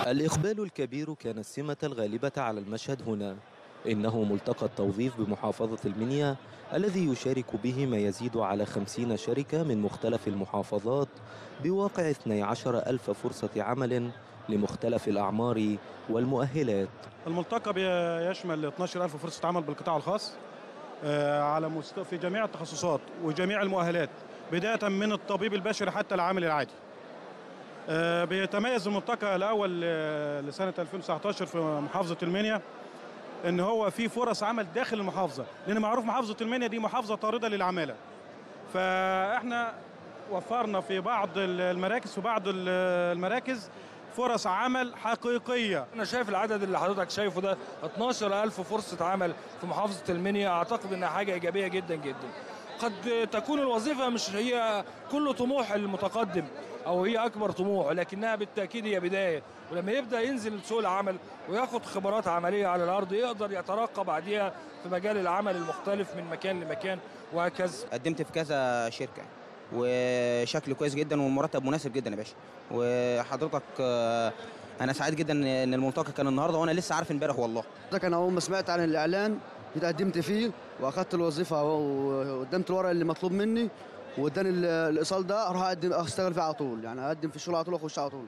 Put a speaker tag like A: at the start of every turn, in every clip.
A: الإقبال الكبير كان السمة الغالبة على المشهد هنا إنه ملتقى التوظيف بمحافظة المنيا الذي يشارك به ما يزيد على خمسين شركة من مختلف المحافظات بواقع 12 ألف فرصة عمل لمختلف الأعمار والمؤهلات
B: الملتقى بيشمل 12000 فرصة عمل بالقطاع الخاص آه، على مست... في جميع التخصصات وجميع المؤهلات بداية من الطبيب البشري حتى العامل العادي آه، بيتميز الملتقى الأول آه، لسنة 2019 في محافظة المنيا ان هو في فرص عمل داخل المحافظه لان معروف محافظه المنيا دي محافظه طارده للعماله فاحنا وفرنا في بعض المراكز في بعض المراكز فرص عمل حقيقيه
C: انا شايف العدد اللي حضرتك شايفه ده 12000 فرصه عمل في محافظه المنيا اعتقد انها حاجه ايجابيه جدا جدا قد تكون الوظيفه مش هي كل طموح المتقدم او هي اكبر طموح لكنها بالتاكيد هي بدايه ولما يبدا ينزل سوق العمل وياخد خبرات عمليه على الارض يقدر يترقى بعديها في مجال العمل المختلف من مكان لمكان وهكذا
D: قدمت في كذا شركه وشكل كويس جدا والمرتب مناسب جدا يا باشا وحضرتك انا سعيد جدا ان الملتقى كان النهارده وانا لسه عارف امبارح والله
E: ده انا اول ما سمعت عن الاعلان قدمت فيه واخدت الوظيفه وقدمت الورق اللي مطلوب مني واداني الايصال ده اروح اقدم اشتغل فيه على طول يعني اقدم في الشغل على طول واخش على طول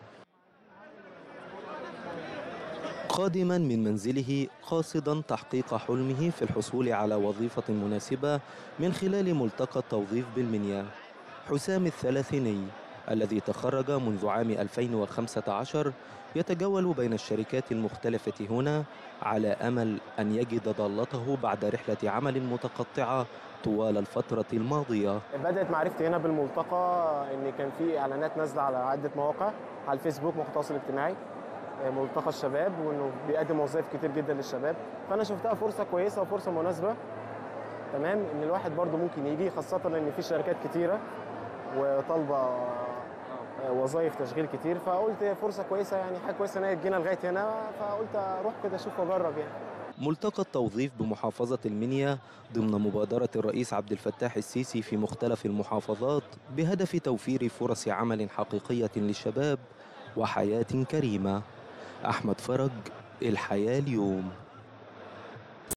A: قادما من منزله قاصدا تحقيق حلمه في الحصول على وظيفة مناسبة من خلال ملتقى التوظيف بالمنيا حسام الثلاثيني الذي تخرج منذ عام 2015 يتجول بين الشركات المختلفة هنا على أمل أن يجد ضالته بعد رحلة عمل متقطعة طوال الفترة الماضية
F: بدأت معرفتي هنا بالملتقى إن كان في إعلانات نازلة على عدة مواقع على الفيسبوك مواقع التواصل الاجتماعي ملتقى الشباب وإنه بيقدم وظائف كتير جدا للشباب فأنا شفتها فرصة كويسة وفرصة مناسبة تمام إن الواحد برضه ممكن يجي خاصة إن في شركات كتيرة وطالبة وظائف تشغيل كتير فقلت فرصه كويسه يعني حاجه كويسه ان هي تجينا لغايه هنا فقلت اروح كده اشوف واجرب يعني
A: ملتقى التوظيف بمحافظة المنيا ضمن مبادرة الرئيس عبد الفتاح السيسي في مختلف المحافظات بهدف توفير فرص عمل حقيقية للشباب وحياة كريمة أحمد فرج الحياة اليوم